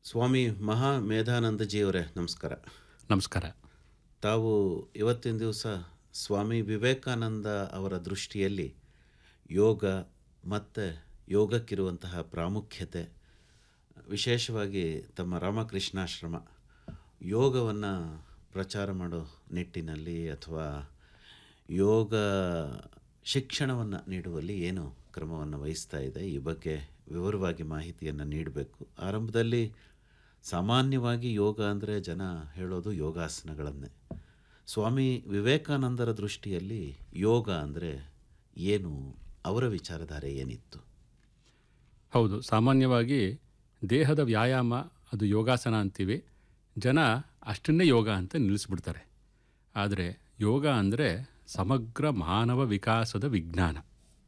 ಸ್ವಾಮಿ ಮಹಾ ಮೇಧಾನಂದಜಿಯವರೇ ನಮಸ್ಕಾರ ನಮಸ್ಕಾರ ತಾವು ಇವತ್ತಿನ ದಿವಸ ಸ್ವಾಮಿ ವಿವೇಕಾನಂದ ಅವರ ದೃಷ್ಟಿಯಲ್ಲಿ ಯೋಗ ಮತ್ತು ಯೋಗಕ್ಕಿರುವಂತಹ ಪ್ರಾಮುಖ್ಯತೆ ವಿಶೇಷವಾಗಿ ತಮ್ಮ ರಾಮಕೃಷ್ಣಾಶ್ರಮ ಯೋಗವನ್ನು ಪ್ರಚಾರ ಮಾಡೋ ನಿಟ್ಟಿನಲ್ಲಿ ಅಥವಾ ಯೋಗ ಶಿಕ್ಷಣವನ್ನು ನೀಡುವಲ್ಲಿ ಏನು ಕ್ರಮವನ್ನು ವಹಿಸ್ತಾ ಇದೆ ಈ ಬಗ್ಗೆ ವಿವರವಾಗಿ ಮಾಹಿತಿಯನ್ನು ನೀಡಬೇಕು ಆರಂಭದಲ್ಲಿ ಸಾಮಾನ್ಯವಾಗಿ ಯೋಗ ಅಂದರೆ ಜನ ಹೇಳೋದು ಯೋಗಾಸನಗಳನ್ನೇ ಸ್ವಾಮಿ ವಿವೇಕಾನಂದರ ದೃಷ್ಟಿಯಲ್ಲಿ ಯೋಗ ಅಂದರೆ ಏನು ಅವರ ವಿಚಾರಧಾರೆ ಏನಿತ್ತು ಹೌದು ಸಾಮಾನ್ಯವಾಗಿ ದೇಹದ ವ್ಯಾಯಾಮ ಅದು ಯೋಗಾಸನ ಅಂತೀವಿ ಜನ ಅಷ್ಟನ್ನೇ ಯೋಗ ಅಂತ ನಿಲ್ಲಿಸ್ಬಿಡ್ತಾರೆ ಆದರೆ ಯೋಗ ಅಂದರೆ ಸಮಗ್ರ ಮಾನವ ವಿಕಾಸದ ವಿಜ್ಞಾನ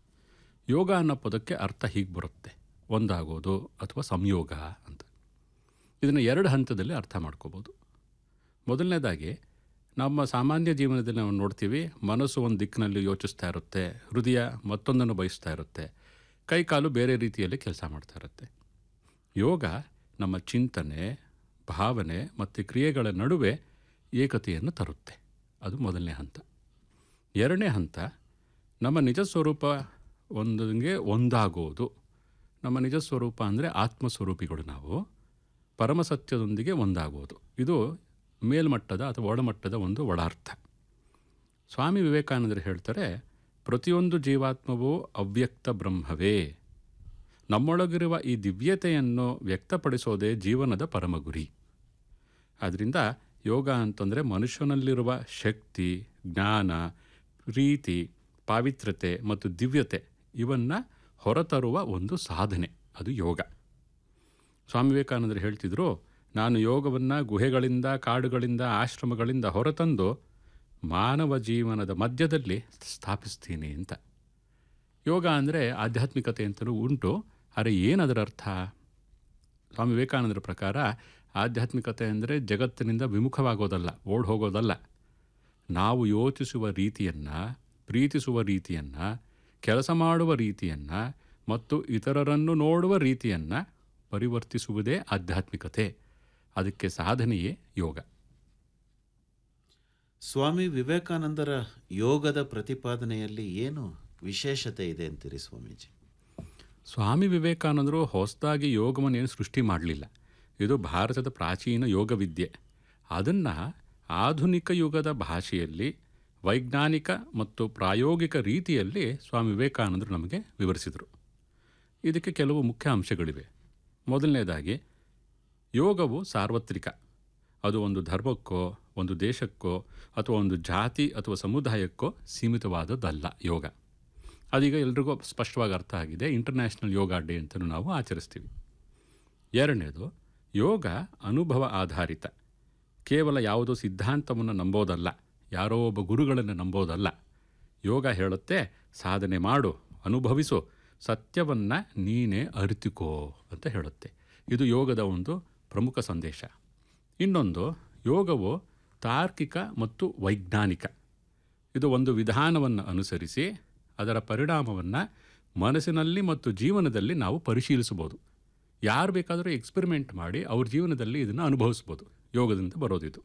ಯೋಗ ಅನ್ನೋ ಪದಕ್ಕೆ ಅರ್ಥ ಹೀಗೆ ಬರುತ್ತೆ ಒಂದಾಗೋದು ಅಥವಾ ಸಂಯೋಗ ಅಂತ ಇದನ್ನು ಎರಡು ಹಂತದಲ್ಲಿ ಅರ್ಥ ಮಾಡ್ಕೋಬೋದು ಮೊದಲನೇದಾಗಿ ನಮ್ಮ ಸಾಮಾನ್ಯ ಜೀವನದಲ್ಲಿ ನಾವು ನೋಡ್ತೀವಿ ಮನಸ್ಸು ಒಂದು ದಿಕ್ಕಿನಲ್ಲಿ ಯೋಚಿಸ್ತಾ ಇರುತ್ತೆ ಹೃದಯ ಮತ್ತೊಂದನ್ನು ಬಯಸ್ತಾ ಇರುತ್ತೆ ಕೈಕಾಲು ಬೇರೆ ರೀತಿಯಲ್ಲಿ ಕೆಲಸ ಮಾಡ್ತಾ ಇರುತ್ತೆ ಯೋಗ ನಮ್ಮ ಚಿಂತನೆ ಭಾವನೆ ಮತ್ತು ಕ್ರಿಯೆಗಳ ನಡುವೆ ಏಕತೆಯನ್ನು ತರುತ್ತೆ ಅದು ಮೊದಲನೇ ಹಂತ ಎರಡನೇ ಹಂತ ನಮ್ಮ ನಿಜ ಸ್ವರೂಪ ಒಂದಿಗೆ ಒಂದಾಗೋದು ನಮ್ಮ ನಿಜ ಸ್ವರೂಪ ಅಂದರೆ ಆತ್ಮಸ್ವರೂಪಿಗಳು ನಾವು ಪರಮಸತ್ಯದೊಂದಿಗೆ ಒಂದಾಗೋದು ಇದು ಮೇಲ್ಮಟ್ಟದ ಅಥವಾ ಒಳಮಟ್ಟದ ಒಂದು ಒಳಾರ್ಥ ಸ್ವಾಮಿ ವಿವೇಕಾನಂದರು ಹೇಳ್ತಾರೆ ಪ್ರತಿಯೊಂದು ಜೀವಾತ್ಮವೂ ಅವ್ಯಕ್ತ ಬ್ರಹ್ಮವೇ ನಮ್ಮೊಳಗಿರುವ ಈ ದಿವ್ಯತೆಯನ್ನು ವ್ಯಕ್ತಪಡಿಸೋದೇ ಜೀವನದ ಪರಮ ಗುರಿ ಆದ್ದರಿಂದ ಯೋಗ ಅಂತಂದರೆ ಮನುಷ್ಯನಲ್ಲಿರುವ ಶಕ್ತಿ ಜ್ಞಾನ ಪ್ರೀತಿ ಪಾವಿತ್ರ್ಯತೆ ಮತ್ತು ದಿವ್ಯತೆ ಇವನ್ನು ಹೊರತರುವ ಒಂದು ಸಾಧನೆ ಅದು ಯೋಗ ಸ್ವಾಮಿ ವಿವೇಕಾನಂದರು ಹೇಳ್ತಿದ್ರು ನಾನು ಯೋಗವನ್ನು ಗುಹೆಗಳಿಂದ ಕಾಡುಗಳಿಂದ ಆಶ್ರಮಗಳಿಂದ ಹೊರತಂದು ಮಾನವ ಜೀವನದ ಮಧ್ಯದಲ್ಲಿ ಸ್ಥಾಪಿಸ್ತೀನಿ ಅಂತ ಯೋಗ ಅಂದರೆ ಆಧ್ಯಾತ್ಮಿಕತೆ ಅಂತಲೂ ಉಂಟು ಆದರೆ ಏನದರ ಅರ್ಥ ಸ್ವಾಮಿ ವಿವೇಕಾನಂದರ ಪ್ರಕಾರ ಆಧ್ಯಾತ್ಮಿಕತೆ ಅಂದರೆ ಜಗತ್ತಿನಿಂದ ವಿಮುಖವಾಗೋದಲ್ಲ ಓಡ್ ಹೋಗೋದಲ್ಲ ನಾವು ಯೋಚಿಸುವ ರೀತಿಯನ್ನು ಪ್ರೀತಿಸುವ ರೀತಿಯನ್ನು ಕೆಲಸ ಮಾಡುವ ರೀತಿಯನ್ನು ಮತ್ತು ಇತರರನ್ನು ನೋಡುವ ರೀತಿಯನ್ನು ಪರಿವರ್ತಿಸುವುದೇ ಆಧ್ಯಾತ್ಮಿಕತೆ ಅದಕ್ಕೆ ಸಾಧನೆಯೇ ಯೋಗ ಸ್ವಾಮಿ ವಿವೇಕಾನಂದರ ಯೋಗದ ಪ್ರತಿಪಾದನೆಯಲ್ಲಿ ಏನು ವಿಶೇಷತೆ ಇದೆ ಅಂತೀರಿ ಸ್ವಾಮೀಜಿ ಸ್ವಾಮಿ ವಿವೇಕಾನಂದರು ಹೊಸದಾಗಿ ಯೋಗವನ್ನು ಏನು ಸೃಷ್ಟಿ ಮಾಡಲಿಲ್ಲ ಇದು ಭಾರತದ ಪ್ರಾಚೀನ ಯೋಗ ವಿದ್ಯೆ ಅದನ್ನು ಆಧುನಿಕ ಯುಗದ ಭಾಷೆಯಲ್ಲಿ ವೈಜ್ಞಾನಿಕ ಮತ್ತು ಪ್ರಾಯೋಗಿಕ ರೀತಿಯಲ್ಲಿ ಸ್ವಾಮಿ ವಿವೇಕಾನಂದರು ನಮಗೆ ವಿವರಿಸಿದರು ಇದಕ್ಕೆ ಕೆಲವು ಮುಖ್ಯ ಅಂಶಗಳಿವೆ ಮೊದಲನೇದಾಗಿ ಯೋಗವು ಸಾರ್ವತ್ರಿಕ ಅದು ಒಂದು ಧರ್ಮಕ್ಕೋ ಒಂದು ದೇಶಕ್ಕೋ ಅಥವಾ ಒಂದು ಜಾತಿ ಅಥವಾ ಸಮುದಾಯಕ್ಕೋ ಸೀಮಿತವಾದದ್ದಲ್ಲ ಯೋಗ ಅದೀಗ ಎಲ್ರಿಗೂ ಸ್ಪಷ್ಟವಾಗಿ ಅರ್ಥ ಆಗಿದೆ ಇಂಟರ್ನ್ಯಾಷನಲ್ ಯೋಗ ಡೇ ಅಂತಲೂ ನಾವು ಆಚರಿಸ್ತೀವಿ ಎರಡನೇದು ಯೋಗ ಅನುಭವ ಆಧಾರಿತ ಕೇವಲ ಯಾವುದೋ ಸಿದ್ಧಾಂತವನ್ನು ನಂಬೋದಲ್ಲ ಯಾರೋ ಒಬ್ಬ ಗುರುಗಳನ್ನು ನಂಬೋದಲ್ಲ ಯೋಗ ಹೇಳುತ್ತೆ ಸಾಧನೆ ಮಾಡು ಅನುಭವಿಸು ಸತ್ಯವನ್ನು ನೀನೇ ಅರಿತುಕೋ ಅಂತ ಹೇಳುತ್ತೆ ಇದು ಯೋಗದ ಒಂದು ಪ್ರಮುಖ ಸಂದೇಶ ಇನ್ನೊಂದು ಯೋಗವು ತಾರ್ಕಿಕ ಮತ್ತು ವೈಜ್ಞಾನಿಕ ಇದು ಒಂದು ವಿಧಾನವನ್ನು ಅನುಸರಿಸಿ ಅದರ ಪರಿಣಾಮವನ್ನು ಮನಸ್ಸಿನಲ್ಲಿ ಮತ್ತು ಜೀವನದಲ್ಲಿ ನಾವು ಪರಿಶೀಲಿಸಬಹುದು ಯಾರು ಬೇಕಾದರೂ ಎಕ್ಸ್ಪೆರಿಮೆಂಟ್ ಮಾಡಿ ಅವ್ರ ಜೀವನದಲ್ಲಿ ಇದನ್ನು ಅನುಭವಿಸ್ಬೋದು ಯೋಗದಿಂದ ಬರೋದಿದು